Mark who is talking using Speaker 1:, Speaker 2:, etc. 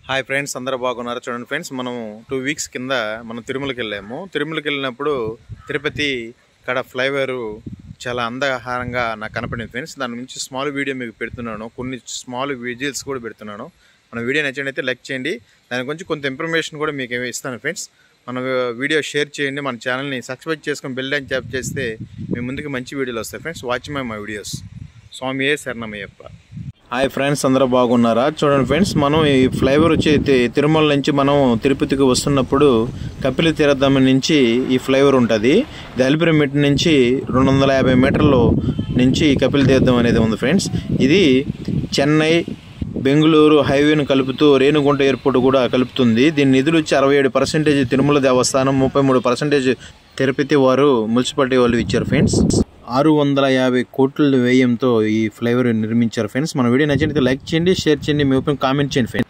Speaker 1: hi friends అందరూ బాగున్నారు చూడండి ఫ్రెండ్స్ మనం టూ వీక్స్ కింద మనం తిరుమలకి వెళ్ళాము తిరుమలకి వెళ్ళినప్పుడు తిరుపతి ఇక్కడ ఫ్లైఓవర్ చాలా అందహారంగా నాకు కనపడింది ఫ్రెండ్స్ దాని నుంచి స్మాల్ వీడియో మీకు పెడుతున్నాను కొన్ని స్మాల్ విజిల్స్ కూడా పెడుతున్నాను మన వీడియో నచ్చినైతే లైక్ చేయండి దాని గురించి కొంత ఇన్ఫర్మేషన్ కూడా మీకు ఇస్తాను ఫ్రెండ్స్ మన వీడియో షేర్ చేయండి మన ఛానల్ని సబ్స్క్రైబ్ చేసుకొని బెల్ ఐకాన్ ట్యాప్ చేస్తే మీ ముందుకు మంచి వీడియోలు వస్తాయి friends watch my my videos Swami ఏ శరణమయ్యప్ప హాయ్ ఫ్రెండ్స్ అందరూ బాగున్నారా చూడండి ఫ్రెండ్స్ మనం ఈ ఫ్లైఓవర్ వచ్చి తి- తిరుమల నుంచి మనం తిరుపతికి వస్తున్నప్పుడు కపిల తీర్థం నుంచి ఈ ఫ్లైఓవర్ ఉంటుంది ఇది అలిపిరిమిట్ నుంచి రెండు వందల యాభై మీటర్లు నుంచి ఈ కపిల తీర్థం అనేది ఉంది ఫ్రెండ్స్ ఇది చెన్నై బెంగళూరు హైవేను కలుపుతూ రేణుగుంట ఎయిర్పోర్ట్ కూడా కలుపుతుంది దీని నిధులు వచ్చి అరవై ఏడు పర్సెంటేజ్ తిరుమల దేవస్థానం ముప్పై మూడు పర్సెంటేజ్ తిరుపతి వారు మున్సిపాలిటీ వాళ్ళు ఇచ్చారు ఫ్రెండ్స్ ఆరు వందల యాభై కోట్ల వ్యయంతో ఈ ఫ్లైఓవర్ నిర్మించారు ఫ్రెండ్స్ మన వీడియో నచ్చినట్లయితే లైక్ చేయండి షేర్ చేయండి మీ ఒపీనియన్ కామెంట్ చేయండి ఫ్రెండ్స్